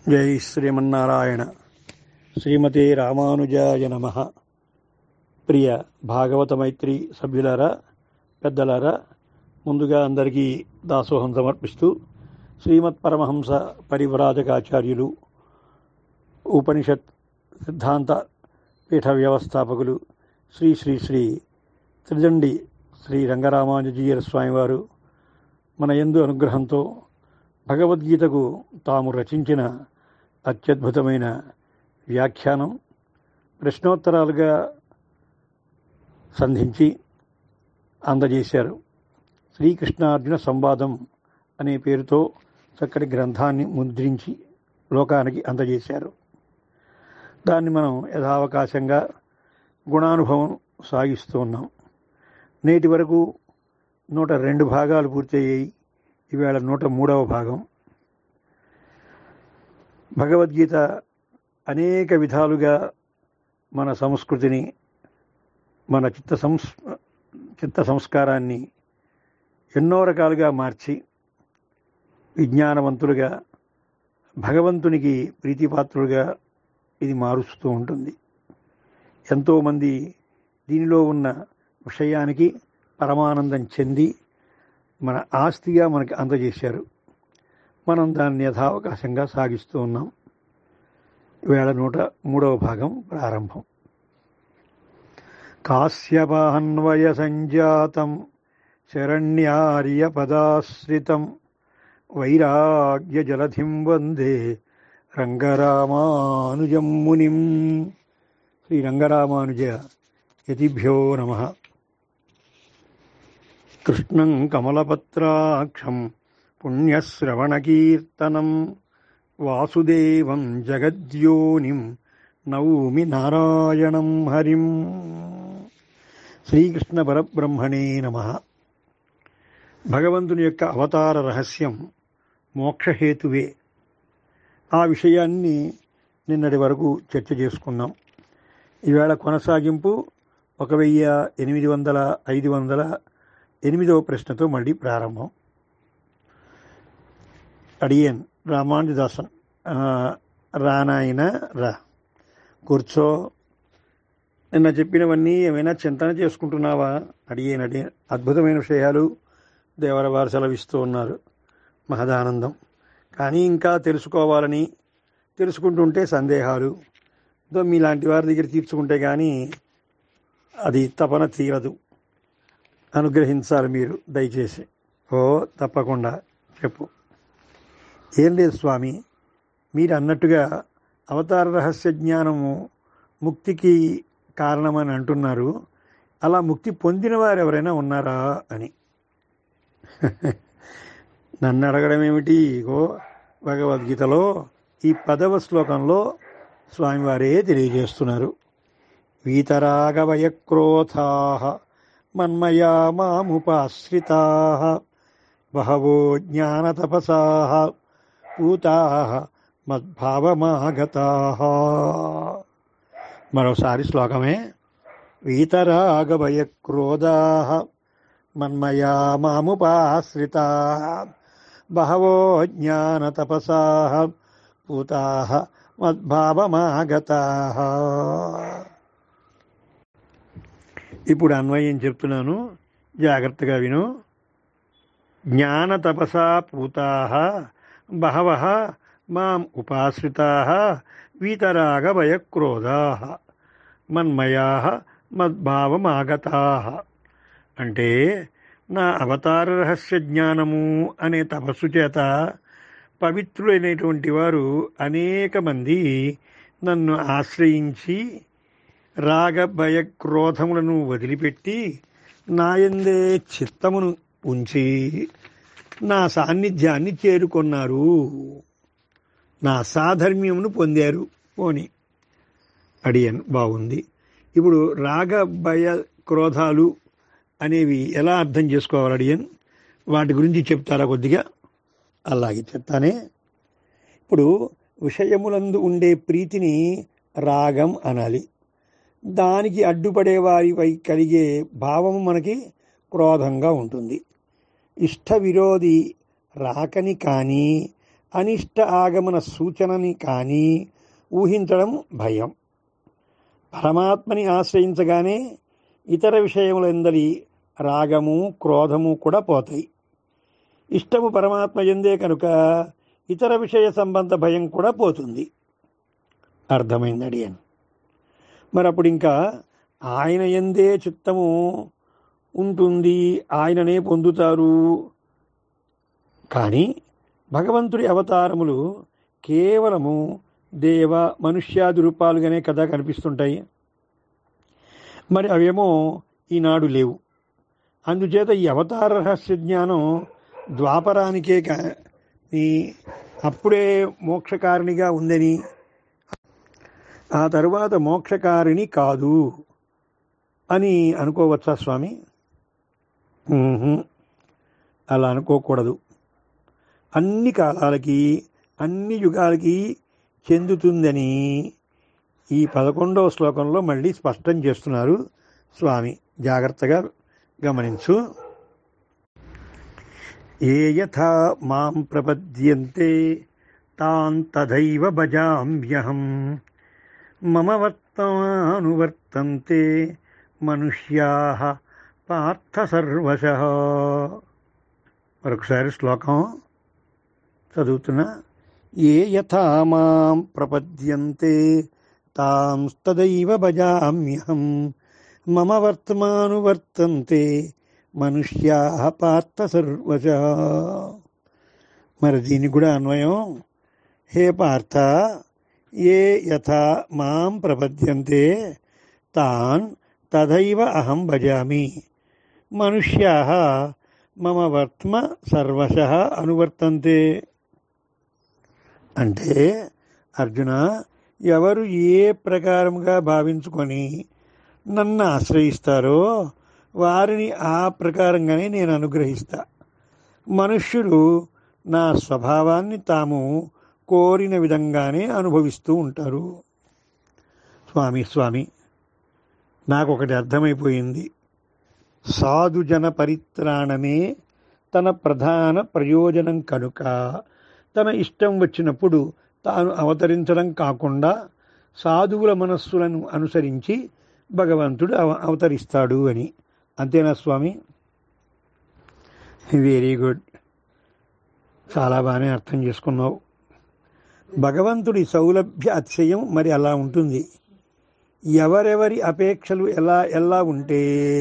జై శ్రీమన్నారాయణ శ్రీమతి రామానుజాయ నమ ప్రియ భాగవత మైత్రి సభ్యులారా పెద్దలారా ముందుగా అందరికీ దాసోహం సమర్పిస్తూ శ్రీమత్ పరమహంస పరివ్రాజకాచార్యులు ఉపనిషత్ సిద్ధాంత పీఠ వ్యవస్థాపకులు శ్రీ శ్రీ శ్రీ త్రిదండి శ్రీ రంగరామానుజీయర స్వామివారు మన ఎందు అనుగ్రహంతో భగవద్గీతకు తాము రచించిన అత్యద్భుతమైన వ్యాఖ్యానం ప్రశ్నోత్తరాలుగా సంధించి అందజేశారు శ్రీకృష్ణార్జున సంవాదం అనే పేరుతో చక్కటి గ్రంథాన్ని ముద్రించి లోకానికి అందజేశారు దాన్ని మనం యథావకాశంగా గుణానుభవం సాగిస్తూ ఉన్నాం నేటి వరకు నూట రెండు భాగాలు పూర్తయ్యాయి ఈవేళ నూట మూడవ భాగం భగవద్గీత అనేక విధాలుగా మన సంస్కృతిని మన చిత్త సంస్ చిత్త సంస్కారాన్ని ఎన్నో రకాలుగా మార్చి విజ్ఞానవంతులుగా భగవంతునికి ప్రీతిపాత్రులుగా ఇది మారుస్తూ ఉంటుంది ఎంతోమంది దీనిలో ఉన్న విషయానికి పరమానందం చెంది మన ఆస్తిగా మనకి అందజేశారు మనం దాన్ని యథావకాశంగా సాగిస్తూ ఉన్నాం వేళ నూట మూడవ భాగం ప్రారంభం కాశ్యపాన్వయ సంజాతం శరణ్యార్య పదాశ్రితం వైరాగ్య జలధిం వందే రంగరామానుజం మునిం శ్రీ రంగరామానుజ యతిభ్యో నమ కృష్ణం కమలపత్రాక్షం పుణ్యశ్రవణకీర్తనం వాసుదేవం జగద్యోనిం నౌమి నారాయణం హరిం శ్రీకృష్ణ పరబ్రహ్మణే నమ భగవంతుని యొక్క అవతార రహస్యం మోక్షహేతువే ఆ విషయాన్ని నిన్నటి వరకు చర్చ చేసుకున్నాం ఈవేళ కొనసాగింపు ఒక వెయ్యి ఎనిమిది వందల ఐదు వందల ఎనిమిదవ ప్రశ్నతో మళ్ళీ ప్రారంభం అడియన్ రామానుజదాసన్ రానాయన రా కూర్చో నిన్న చెప్పినవన్నీ ఏమైనా చింతన చేసుకుంటున్నావా అడిగేను అడిగే అద్భుతమైన విషయాలు దేవర వారు సెలవిస్తూ ఉన్నారు మహదానందం కానీ ఇంకా తెలుసుకోవాలని తెలుసుకుంటుంటే సందేహాలు దో మీలాంటి వారి దగ్గర తీర్చుకుంటే కానీ అది తపన తీరదు అనుగ్రహించాలి మీరు దయచేసి ఓ తప్పకుండా చెప్పు ఏం లేదు స్వామి మీరు అన్నట్టుగా అవతార రహస్య జ్ఞానము ముక్తికి కారణమని అంటున్నారు అలా ముక్తి పొందిన వారు ఎవరైనా ఉన్నారా అని నన్ను అడగడం ఏమిటి ఇగో భగవద్గీతలో ఈ పదవ శ్లోకంలో స్వామివారే తెలియజేస్తున్నారు వీతరాగవయక్రోధా మన్మయా మాముపాశ్రితా బహవో జ్ఞానతపసా పూతా మద్భావమాగతా మరోసారి శ్లోకమే వీతరాగభయక్రోధా మన్మయా మాముపాశ్రితా బహవో జ్ఞానతపసా పూతా మద్భావమాగతా ఇప్పుడు అన్వయం చెప్తున్నాను జాగ్రత్తగా విను జ్ఞానతపసా పూతా బహవ మాం ఉపాశ్రితా వీతరాగభయక్రోధా మన్మయా మద్భావమాగతా అంటే నా అవతార రహస్య జ్ఞానము అనే తపస్సు చేత పవిత్రులైనటువంటి వారు అనేక మంది నన్ను ఆశ్రయించి రాగ భయ క్రోధములను వదిలిపెట్టి నాయందే చిత్తమును ఉంచి నా సాన్నిధ్యాన్ని చేరుకున్నారు నా సాధర్మ్యమును పొందారు పోని అడియన్ బాగుంది ఇప్పుడు రాగ భయ క్రోధాలు అనేవి ఎలా అర్థం చేసుకోవాలి అడియన్ వాటి గురించి చెప్తారా కొద్దిగా అలాగే చెప్తానే ఇప్పుడు విషయములందు ఉండే ప్రీతిని రాగం అనాలి దానికి అడ్డుపడే వారిపై కలిగే భావము మనకి క్రోధంగా ఉంటుంది ఇష్ట విరోధి రాకని కానీ అనిష్ట ఆగమన సూచనని కానీ ఊహించడం భయం పరమాత్మని ఆశ్రయించగానే ఇతర విషయములందరి రాగము క్రోధము కూడా పోతాయి ఇష్టము పరమాత్మ ఎందే కనుక ఇతర విషయ సంబంధ భయం కూడా పోతుంది అర్థమైంది అడిగాను మరి అప్పుడు ఇంకా ఆయన ఎందే చిత్తము ఉంటుంది ఆయననే పొందుతారు కానీ భగవంతుడి అవతారములు కేవలము దేవ మనుష్యాది రూపాలుగానే కదా కనిపిస్తుంటాయి మరి అవేమో ఈనాడు లేవు అందుచేత ఈ అవతార రహస్య జ్ఞానం ద్వాపరానికే కానీ అప్పుడే మోక్షకారిణిగా ఉందని ఆ తరువాత మోక్షకారిణి కాదు అని అనుకోవచ్చా స్వామి ఊహు. అలా అనుకోకూడదు అన్ని కాలాలకి అన్ని యుగాలకి చెందుతుందని ఈ పదకొండవ శ్లోకంలో మళ్ళీ స్పష్టం చేస్తున్నారు స్వామి జాగ్రత్తగా గమనించు ఏ యథా మాం ప్రపద్యంతే తాన్ తథైవ భజామ్యహం మమ వర్తమానువర్తంతే మనుష్యా పార్థ సర్వశ మరొకసారి శ్లోకం చదువుతున్నా ఏ యథా మాం ప్రపద్యంతే తాంస్తదైవ భజామ్యహం మమ వర్తమానువర్తంతే మనుష్యా పార్థ సర్వశ మరి దీనికి కూడా అన్వయం హే పార్థ ఏ యథా మాం ప్రపద్యంతే తాన్ తథైవ అహం భజామి మనుష్యా మమ వర్త్మ సర్వశ అనువర్తంతే అంటే అర్జున ఎవరు ఏ ప్రకారముగా భావించుకొని నన్ను ఆశ్రయిస్తారో వారిని ఆ ప్రకారంగానే నేను అనుగ్రహిస్తా మనుష్యులు నా స్వభావాన్ని తాము కోరిన విధంగానే అనుభవిస్తూ ఉంటారు స్వామి స్వామి నాకు ఒకటి అర్థమైపోయింది సాధుజన పరిత్రాణమే తన ప్రధాన ప్రయోజనం కనుక తన ఇష్టం వచ్చినప్పుడు తాను అవతరించడం కాకుండా సాధువుల మనస్సులను అనుసరించి భగవంతుడు అవ అవతరిస్తాడు అని అంతేనా స్వామి వెరీ గుడ్ చాలా బాగానే అర్థం చేసుకున్నావు భగవంతుడి సౌలభ్య అతిశయం మరి అలా ఉంటుంది ఎవరెవరి అపేక్షలు ఎలా ఎలా ఉంటే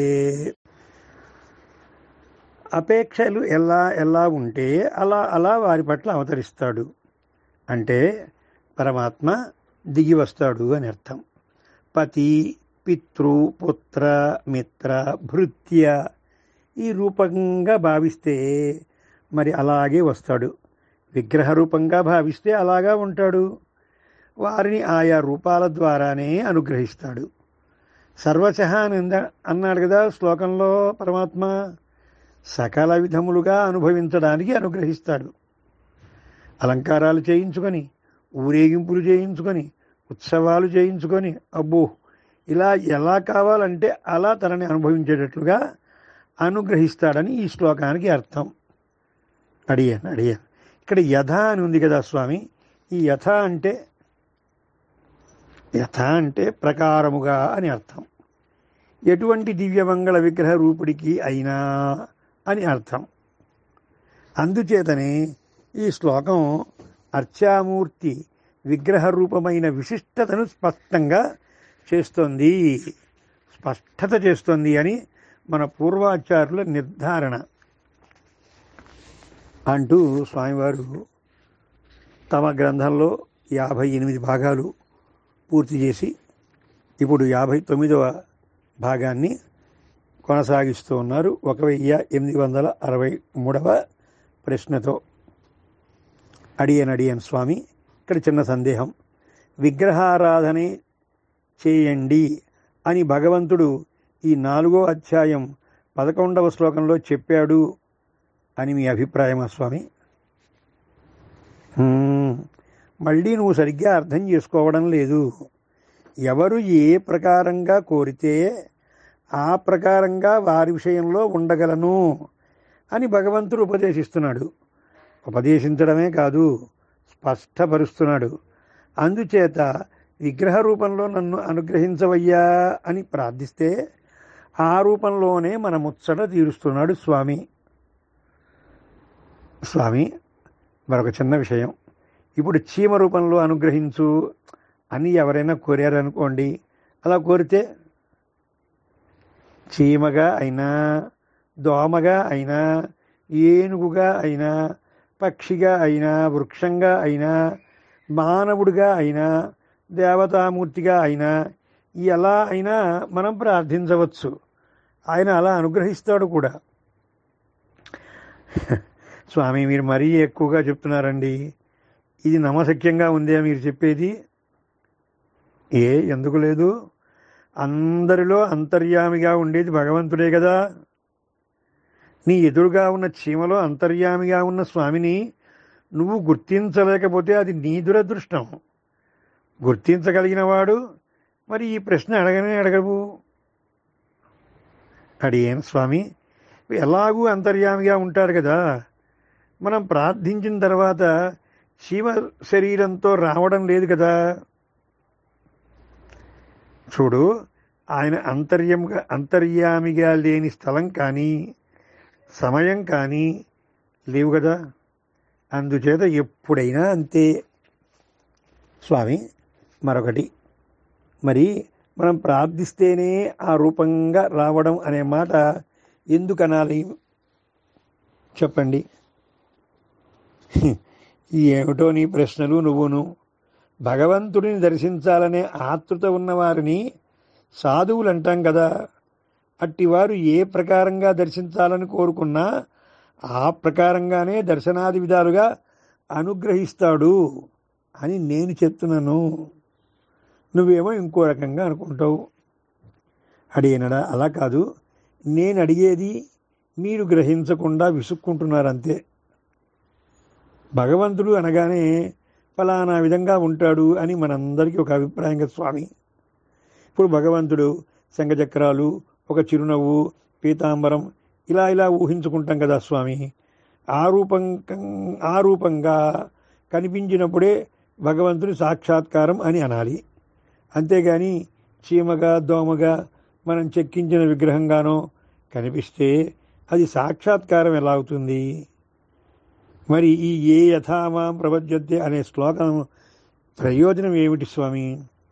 అపేక్షలు ఎలా ఎలా ఉంటే అలా అలా వారి పట్ల అవతరిస్తాడు అంటే పరమాత్మ దిగి వస్తాడు అని అర్థం పతి పితృ పుత్ర మిత్ర భృత్య ఈ రూపంగా భావిస్తే మరి అలాగే వస్తాడు విగ్రహ రూపంగా భావిస్తే అలాగా ఉంటాడు వారిని ఆయా రూపాల ద్వారానే అనుగ్రహిస్తాడు సర్వశః అని అంద- అన్నాడు కదా శ్లోకంలో పరమాత్మ సకల విధములుగా అనుభవించడానికి అనుగ్రహిస్తాడు అలంకారాలు చేయించుకొని ఊరేగింపులు చేయించుకొని ఉత్సవాలు చేయించుకొని అబ్బో ఇలా ఎలా కావాలంటే అలా తనని అనుభవించేటట్లుగా అనుగ్రహిస్తాడని ఈ శ్లోకానికి అర్థం అడిగాను అడిగాను ఇక్కడ యథ అని ఉంది కదా స్వామి ఈ యథ అంటే యథ అంటే ప్రకారముగా అని అర్థం ఎటువంటి దివ్యమంగళ విగ్రహ రూపుడికి అయినా అని అర్థం అందుచేతనే ఈ శ్లోకం అర్చామూర్తి విగ్రహ రూపమైన విశిష్టతను స్పష్టంగా చేస్తోంది స్పష్టత చేస్తోంది అని మన పూర్వాచార్యుల నిర్ధారణ అంటూ స్వామివారు తమ గ్రంథంలో యాభై ఎనిమిది భాగాలు పూర్తి చేసి ఇప్పుడు యాభై తొమ్మిదవ భాగాన్ని కొనసాగిస్తూ ఉన్నారు ఒక వెయ్యి ఎనిమిది వందల అరవై మూడవ ప్రశ్నతో అడియన్ అడియన్ స్వామి ఇక్కడ చిన్న సందేహం విగ్రహారాధనే చేయండి అని భగవంతుడు ఈ నాలుగో అధ్యాయం పదకొండవ శ్లోకంలో చెప్పాడు అని మీ అభిప్రాయమా స్వామి హ్మ్, మళ్ళీ నువ్వు సరిగ్గా అర్థం చేసుకోవడం లేదు ఎవరు ఏ ప్రకారంగా కోరితే ఆ ప్రకారంగా వారి విషయంలో ఉండగలను అని భగవంతుడు ఉపదేశిస్తున్నాడు ఉపదేశించడమే కాదు స్పష్టపరుస్తున్నాడు అందుచేత విగ్రహ రూపంలో నన్ను అనుగ్రహించవయ్యా అని ప్రార్థిస్తే ఆ రూపంలోనే మన ముచ్చట తీరుస్తున్నాడు స్వామి స్వామి మరొక చిన్న విషయం ఇప్పుడు చీమ రూపంలో అనుగ్రహించు అని ఎవరైనా కోరారనుకోండి అలా కోరితే చీమగా అయినా దోమగా అయినా ఏనుగుగా అయినా పక్షిగా అయినా వృక్షంగా అయినా మానవుడిగా అయినా దేవతామూర్తిగా అయినా ఎలా అయినా మనం ప్రార్థించవచ్చు ఆయన అలా అనుగ్రహిస్తాడు కూడా స్వామి మీరు మరీ ఎక్కువగా చెప్తున్నారండి ఇది నమ్మశక్యంగా ఉందే మీరు చెప్పేది ఏ ఎందుకు లేదు అందరిలో అంతర్యామిగా ఉండేది భగవంతుడే కదా నీ ఎదురుగా ఉన్న చీమలో అంతర్యామిగా ఉన్న స్వామిని నువ్వు గుర్తించలేకపోతే అది నీ దురదృష్టం గుర్తించగలిగిన వాడు మరి ఈ ప్రశ్న అడగనే అడగవు అడిగాను స్వామి ఎలాగూ అంతర్యామిగా ఉంటాడు కదా మనం ప్రార్థించిన తర్వాత శివ శరీరంతో రావడం లేదు కదా చూడు ఆయన అంతర్యంగా అంతర్యామిగా లేని స్థలం కానీ సమయం కానీ లేవు కదా అందుచేత ఎప్పుడైనా అంతే స్వామి మరొకటి మరి మనం ప్రార్థిస్తేనే ఆ రూపంగా రావడం అనే మాట ఎందుకు అనాలి చెప్పండి ఏమిటో నీ ప్రశ్నలు నువ్వును భగవంతుడిని దర్శించాలనే ఆతృత ఉన్నవారిని సాధువులు అంటాం కదా అట్టివారు ఏ ప్రకారంగా దర్శించాలని కోరుకున్నా ఆ ప్రకారంగానే దర్శనాది విధాలుగా అనుగ్రహిస్తాడు అని నేను చెప్తున్నాను నువ్వేమో ఇంకో రకంగా అనుకుంటావు అడిగినడా అలా కాదు నేను అడిగేది మీరు గ్రహించకుండా విసుక్కుంటున్నారు అంతే భగవంతుడు అనగానే ఫలానా విధంగా ఉంటాడు అని మనందరికీ ఒక అభిప్రాయం కదా స్వామి ఇప్పుడు భగవంతుడు శంఖచక్రాలు ఒక చిరునవ్వు పీతాంబరం ఇలా ఇలా ఊహించుకుంటాం కదా స్వామి ఆ రూపం ఆ రూపంగా కనిపించినప్పుడే భగవంతుని సాక్షాత్కారం అని అనాలి అంతేగాని చీమగా దోమగా మనం చెక్కించిన విగ్రహంగానో కనిపిస్తే అది సాక్షాత్కారం ఎలా అవుతుంది మరి ఈ ఏ యథామాం ప్రపద్యతే అనే శ్లోకం ప్రయోజనం ఏమిటి స్వామి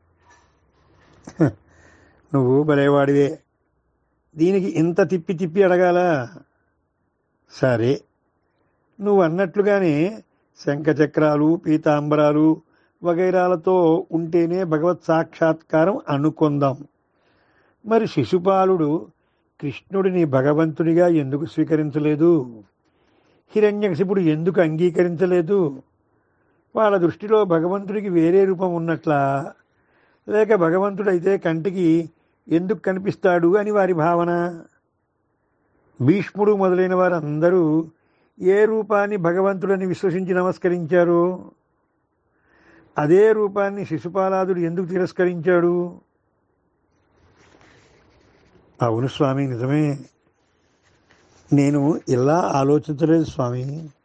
నువ్వు భలేవాడివే దీనికి ఇంత తిప్పి తిప్పి అడగాల సరే నువ్వు అన్నట్లుగానే శంఖచక్రాలు పీతాంబరాలు వగైరాలతో ఉంటేనే భగవత్ సాక్షాత్కారం అనుకుందాం మరి శిశుపాలుడు కృష్ణుడిని భగవంతునిగా ఎందుకు స్వీకరించలేదు హిరణ్యకశిపుడు ఎందుకు అంగీకరించలేదు వాళ్ళ దృష్టిలో భగవంతుడికి వేరే రూపం ఉన్నట్లా లేక భగవంతుడైతే కంటికి ఎందుకు కనిపిస్తాడు అని వారి భావన భీష్ముడు మొదలైన వారందరూ ఏ రూపాన్ని భగవంతుడని విశ్వసించి నమస్కరించారు అదే రూపాన్ని శిశుపాలాదుడు ఎందుకు తిరస్కరించాడు అవును స్వామి నిజమే నేను ఇలా ఆలోచించలేదు స్వామి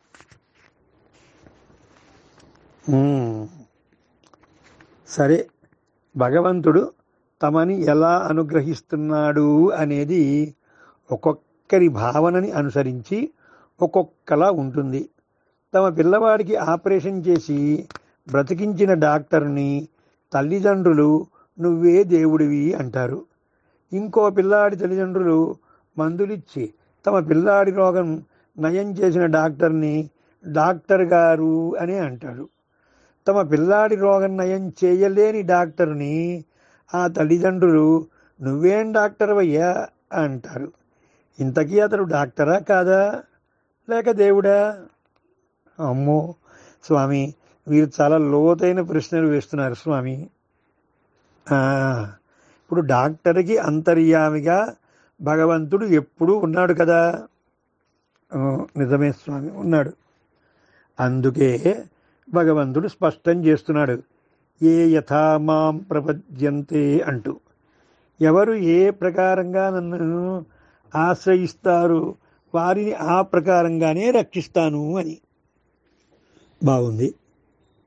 ఉమ్. సరే భగవంతుడు తమని ఎలా అనుగ్రహిస్తున్నాడు అనేది ఒక్కొక్కరి భావనని అనుసరించి ఒక్కొక్కలా ఉంటుంది తమ పిల్లవాడికి ఆపరేషన్ చేసి బ్రతికించిన డాక్టర్ని తల్లిదండ్రులు నువ్వే దేవుడివి అంటారు ఇంకో పిల్లాడి తల్లిదండ్రులు మందులిచ్చి తమ పిల్లాడి రోగం నయం చేసిన డాక్టర్ని డాక్టర్ గారు అని అంటాడు తమ పిల్లాడి రోగం నయం చేయలేని డాక్టర్ని ఆ తల్లిదండ్రులు నువ్వేం డాక్టర్ అయ్యా అంటారు ఇంతకీ అతడు డాక్టరా కాదా లేక దేవుడా అమ్మో స్వామి మీరు చాలా లోతైన ప్రశ్నలు వేస్తున్నారు స్వామి ఆ, ఇప్పుడు డాక్టర్కి అంతర్యామిగా భగవంతుడు ఎప్పుడూ ఉన్నాడు కదా ఆ, నిజమే స్వామి ఉన్నాడు అందుకే భగవంతుడు స్పష్టం చేస్తున్నాడు ఏ యథా మాం ప్రపద్యంతే అంటూ ఎవరు ఏ ప్రకారంగా నన్ను ఆశ్రయిస్తారు వారిని ఆ ప్రకారంగానే రక్షిస్తాను అని బాగుంది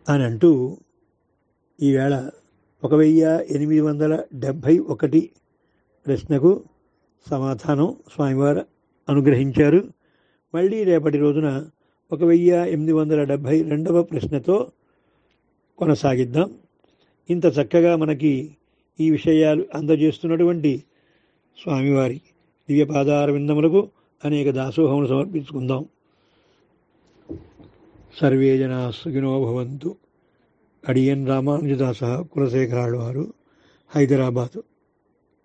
అని అంటూ ఈవేళ ఒక వెయ్యి ఎనిమిది వందల డెబ్భై ఒకటి ప్రశ్నకు సమాధానం స్వామివారు అనుగ్రహించారు మళ్ళీ రేపటి రోజున ఒక వెయ్యి ఎనిమిది వందల డెబ్భై రెండవ ప్రశ్నతో కొనసాగిద్దాం ఇంత చక్కగా మనకి ఈ విషయాలు అందజేస్తున్నటువంటి స్వామివారి దివ్యపాదార విందములకు అనేక దాసోహములు సమర్పించుకుందాం సర్వే జనా సుఖినో భవంతు అడియన్ రామానుజదాస కులశేఖరాడు వారు హైదరాబాదు